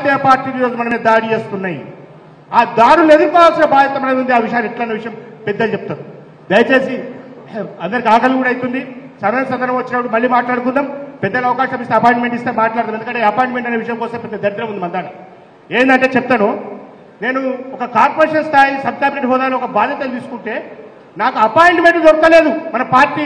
ప్రాంతీయ పార్టీలు ఈరోజు మన మీద దాడి చేస్తున్నాయి ఆ దాడులు ఎదుర్కోవాల్సిన బాధ్యత మనది ఉంది ఆ విషయాన్ని ఎట్లన్న విషయం పెద్దలు చెప్తారు దయచేసి అందరికి ఆకలి కూడా అవుతుంది సరైన సందర్భం వచ్చినప్పుడు మళ్ళీ మాట్లాడుకుందాం పెద్దలు అవకాశం ఇస్తే అపాయింట్మెంట్ ఇస్తే మాట్లాడదాం ఎందుకంటే అపాయింట్మెంట్ అనే విషయం కోసం పెద్ద దరిద్రం ఉంది మన దాంట్లో ఏంటంటే చెప్తాను నేను ఒక కార్పొరేషన్ స్థాయి సబ్ క్యాబినెట్ హోదాలో ఒక బాధ్యతలు తీసుకుంటే నాకు అపాయింట్మెంట్ దొరకలేదు మన పార్టీ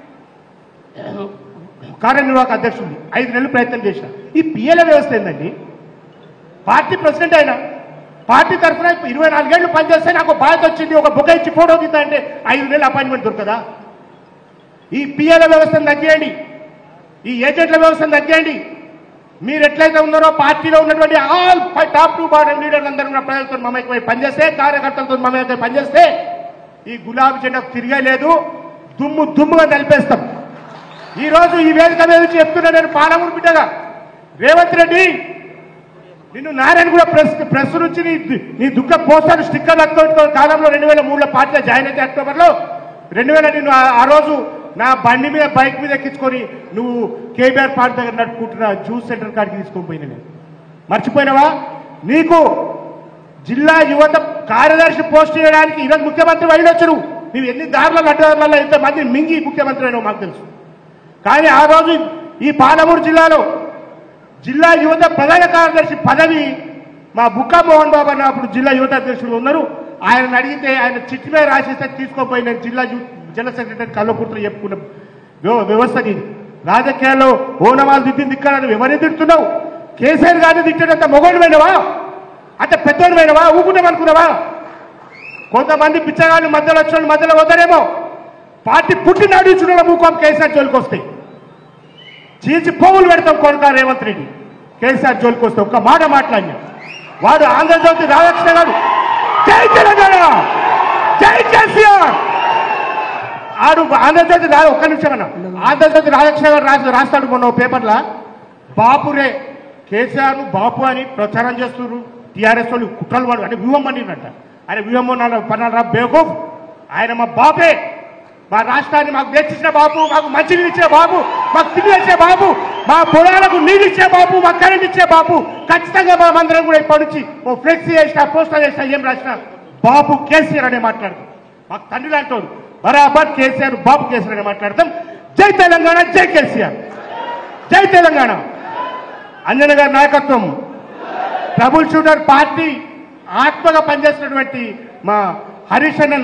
కార్యనిర్వాహక అధ్యక్షుడిని ఐదు నెలలు ప్రయత్నం చేసిన ఈ పిఎల వ్యవస్థ ఏందండి పార్టీ ప్రెసిడెంట్ అయినా పార్టీ తరఫున ఇరవై నాలుగేళ్లు పనిచేస్తే నాకు బాధ్యత వచ్చింది ఒక బుక్ ఇచ్చి ఫోటో తీద్దా అంటే ఐదు నెలలు అపాయింట్మెంట్ దొరకదా ఈ పిఎల వ్యవస్థను తగ్గియండి ఈ ఏజెంట్ల వ్యవస్థను తగ్గియండి మీరు ఎట్లయితే ఉన్నారో పార్టీలో ఉన్నటువంటి ఆల్ టాప్ టూ బాటం లీడర్లు అందరూ ఉన్న ప్రజలతో మమేకమై పనిచేస్తే కార్యకర్తలతో మమేకమై పనిచేస్తే ఈ గులాబీ జెండా తిరిగే లేదు దుమ్ము దుమ్ముగా నలిపేస్తాం ఈ రోజు ఈ వేదిక మీద నుంచి చెప్తున్నా నేను పాలమూరు బిడ్డగా రేవంత్ రెడ్డి నిన్ను నారాయణ కూడా ప్రెస్ ప్రెస్ నుంచి నీ నీ దుఃఖ పోస్టర్ స్టిక్కర్లు అత్తుకో కాలంలో రెండు వేల మూడులో పార్టీలో జాయిన్ అయితే అక్టోబర్లో రెండు వేల నిన్ను ఆ- ఆ రోజు నా బండి మీద బైక్ మీద ఎక్కించుకొని నువ్వు కేబీఆర్ పార్క్ దగ్గర నడుపుకుంటున్న జ్యూస్ సెంటర్ కాడికి తీసుకొని పోయినా నేను మర్చిపోయినావా నీకు జిల్లా యువత కార్యదర్శి పోస్ట్ చేయడానికి ఈరోజు ముఖ్యమంత్రి వెళ్ళొచ్చు నువ్వు నువ్వు ఎన్ని దారుల అడ్డదారులలో ఎంత మంది మింగి ముఖ్యమంత్రి అయినావు మాకు తెలుసు కానీ ఆ రోజు ఈ పాలమూరు జిల్లాలో జిల్లా యువత ప్రధాన కార్యదర్శి పదవి మా బుక్కా మోహన్ బాబు అన్న అప్పుడు జిల్లా యువత అధ్యక్షుడు ఉన్నారు ఆయన అడిగితే ఆయన చిట్టి మీద రాసిస్తే తీసుకోపోయి నేను జిల్లా యు- జనరల్ సెక్రటరీ కల్వకుర్తులు చెప్పుకున్న వ్యవ- వ్యవస్థ ఇది రాజకీయాల్లో ఓనమాలు దిద్దింది ఇక్కడ నువ్వు ఎవరిని తిడుతున్నావు కేసీఆర్ గారిని తిట్టడంత మొగోడు పోయినవా అంత పెద్దోడు పోయినవా ఊకుంటామనుకున్నావా కొంతమంది పిచ్చగాళ్ళు మధ్యలో వచ్చిన మధ్యలో వద్దరేమో పార్టీ పుట్టిన అడుగుచున్న మూకం కేసీఆర్ జోలికి వస్తాయి చీల్చి పోగులు పెడతాం కొడుక రేవంత్ రెడ్డి కేసీఆర్ జోలికి వస్తే ఒక్క మాట మాట్లాడినా వాడు ఆంధ్రజ్యోతి రాధాకృష్ణ గారు జై తెలంగాణ జై కేసీఆర్ ఆడు ఆంధ్రజ్యోతి రా ఒక్క నిమిషం అన్న ఆంధ్రజ్యోతి రాధాకృష్ణ గారు రాసి రాస్తాడు మొన్న ఓ పేపర్లో బాపురే కేసీఆర్ ను బాపు అని ప్రచారం చేస్తున్నారు టీఆర్ఎస్ వాళ్ళు కుట్రలు వాడు అంటే వ్యూహం పండినట్ట ఆయన వ్యూహం పన్నారా బేవకూఫ్ ఆయన మా బాపే మా రాష్ట్రాన్ని మాకు నేర్చించిన బాబు మాకు మంచినీళ్ళు ఇచ్చే బాబు మాకు తిండి ఇచ్చే బాబు మా పొలాలకు నీళ్ళు ఇచ్చే బాబు మా కరెంట్ ఇచ్చే బాబు ఖచ్చితంగా మా మందిరం కూడా ఇప్పటి నుంచి ఓ ఫ్లెక్సీ చేసిన పోస్టర్ చేసిన ఏం రాసిన బాబు కేసీఆర్ అనే మాట్లాడతాం మాకు తండ్రి లాంటోడు బరాబర్ కేసీఆర్ బాబు కేసీఆర్ అనే మాట్లాడతాం జై తెలంగాణ జై కేసీఆర్ జై తెలంగాణ అంజన గారి నాయకత్వం ట్రబుల్ షూటర్ పార్టీ ఆత్మగా పనిచేసినటువంటి మా హరీష్ అన్న